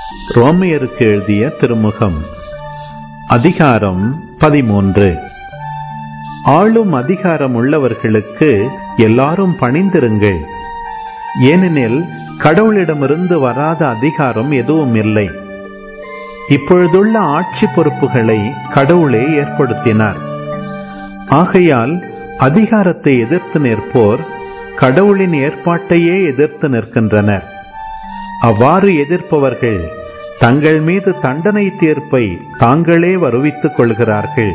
ரோமையருக்கு எழுதிய திருமுகம் அதிகாரம் பதிமூன்று ஆளும் அதிகாரம் உள்ளவர்களுக்கு எல்லாரும் பணிந்திருங்கள் ஏனெனில் கடவுளிடமிருந்து வராத அதிகாரம் எதுவும் இல்லை இப்பொழுதுள்ள ஆட்சி பொறுப்புகளை கடவுளே ஏற்படுத்தினார் ஆகையால் அதிகாரத்தை எதிர்த்து நிற்போர் கடவுளின் ஏற்பாட்டையே எதிர்த்து நிற்கின்றனர் அவ்வாறு எதிர்ப்பவர்கள் தங்கள் மீது தண்டனை தீர்ப்பை தாங்களே வருவித்துக் கொள்கிறார்கள்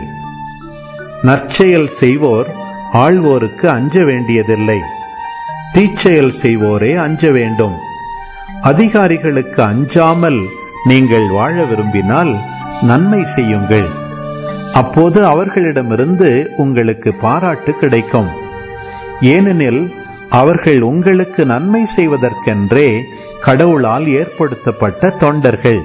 நற்செயல் செய்வோர் ஆள்வோருக்கு அஞ்ச வேண்டியதில்லை தீச்செயல் செய்வோரே அஞ்ச வேண்டும் அதிகாரிகளுக்கு அஞ்சாமல் நீங்கள் வாழ விரும்பினால் நன்மை செய்யுங்கள் அப்போது அவர்களிடமிருந்து உங்களுக்கு பாராட்டு கிடைக்கும் ஏனெனில் அவர்கள் உங்களுக்கு நன்மை செய்வதற்கென்றே கடவுளால் ஏற்படுத்தப்பட்ட தொண்டர்கள்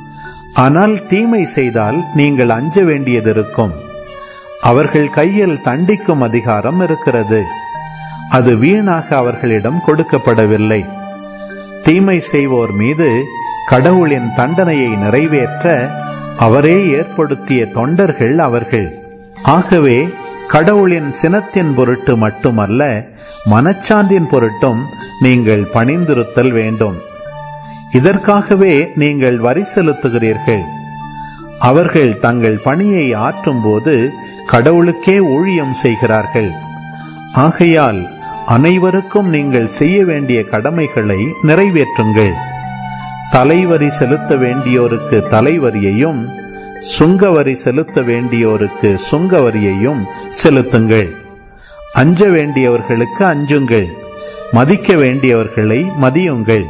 ஆனால் தீமை செய்தால் நீங்கள் அஞ்ச வேண்டியதிருக்கும் அவர்கள் கையில் தண்டிக்கும் அதிகாரம் இருக்கிறது அது வீணாக அவர்களிடம் கொடுக்கப்படவில்லை தீமை செய்வோர் மீது கடவுளின் தண்டனையை நிறைவேற்ற அவரே ஏற்படுத்திய தொண்டர்கள் அவர்கள் ஆகவே கடவுளின் சினத்தின் பொருட்டு மட்டுமல்ல மனச்சான்றின் பொருட்டும் நீங்கள் பணிந்திருத்தல் வேண்டும் இதற்காகவே நீங்கள் வரி செலுத்துகிறீர்கள் அவர்கள் தங்கள் பணியை ஆற்றும்போது கடவுளுக்கே ஊழியம் செய்கிறார்கள் ஆகையால் அனைவருக்கும் நீங்கள் செய்ய வேண்டிய கடமைகளை நிறைவேற்றுங்கள் தலைவரி செலுத்த வேண்டியோருக்கு தலைவரியையும் சுங்கவரி செலுத்த வேண்டியோருக்கு சுங்கவரியையும் செலுத்துங்கள் அஞ்ச வேண்டியவர்களுக்கு அஞ்சுங்கள் மதிக்க வேண்டியவர்களை மதியுங்கள்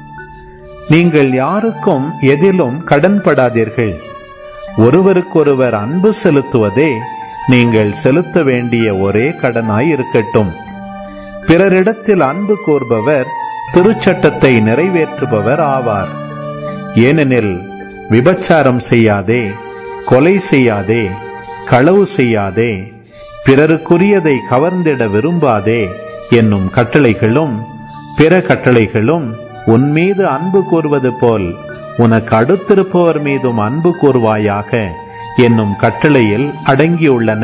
நீங்கள் யாருக்கும் எதிலும் கடன்படாதீர்கள் ஒருவருக்கொருவர் அன்பு செலுத்துவதே நீங்கள் செலுத்த வேண்டிய ஒரே கடனாய் இருக்கட்டும் பிறரிடத்தில் அன்பு கூர்பவர் திருச்சட்டத்தை நிறைவேற்றுபவர் ஆவார் ஏனெனில் விபச்சாரம் செய்யாதே கொலை செய்யாதே களவு செய்யாதே பிறருக்குரியதை கவர்ந்திட விரும்பாதே என்னும் கட்டளைகளும் பிற கட்டளைகளும் உன் மீது அன்பு கூறுவது போல் உனக்கு அடுத்திருப்பவர் மீதும் அன்பு கூறுவாயாக என்னும் கட்டளையில் அடங்கியுள்ளன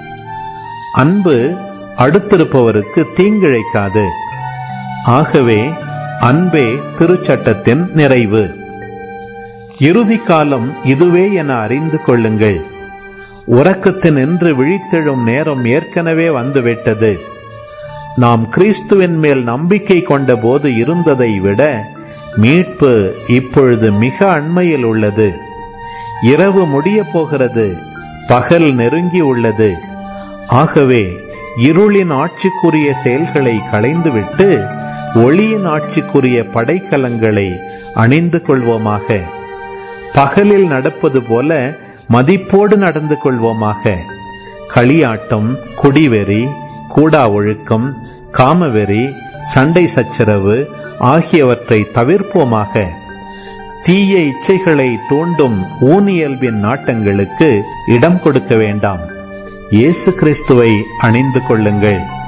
அன்பு அடுத்திருப்பவருக்கு தீங்கிழைக்காது ஆகவே அன்பே திருச்சட்டத்தின் நிறைவு இறுதி காலம் இதுவே என அறிந்து கொள்ளுங்கள் உறக்கத்தினின்று விழித்தெழும் நேரம் ஏற்கனவே வந்துவிட்டது நாம் கிறிஸ்துவின் மேல் நம்பிக்கை கொண்ட போது இருந்ததை விட மீட்பு இப்பொழுது மிக அண்மையில் உள்ளது இரவு முடிய போகிறது பகல் நெருங்கி உள்ளது ஆகவே இருளின் ஆட்சிக்குரிய செயல்களை களைந்துவிட்டு ஒளியின் ஆட்சிக்குரிய படைக்கலங்களை அணிந்து கொள்வோமாக பகலில் நடப்பது போல மதிப்போடு நடந்து கொள்வோமாக களியாட்டம் குடிவெறி கூடா ஒழுக்கம் காமவெறி சண்டை சச்சரவு ஆகியவற்றை தவிர்ப்போமாக தீய இச்சைகளை தூண்டும் ஊனியல்பின் நாட்டங்களுக்கு இடம் கொடுக்க வேண்டாம் இயேசு கிறிஸ்துவை அணிந்து கொள்ளுங்கள்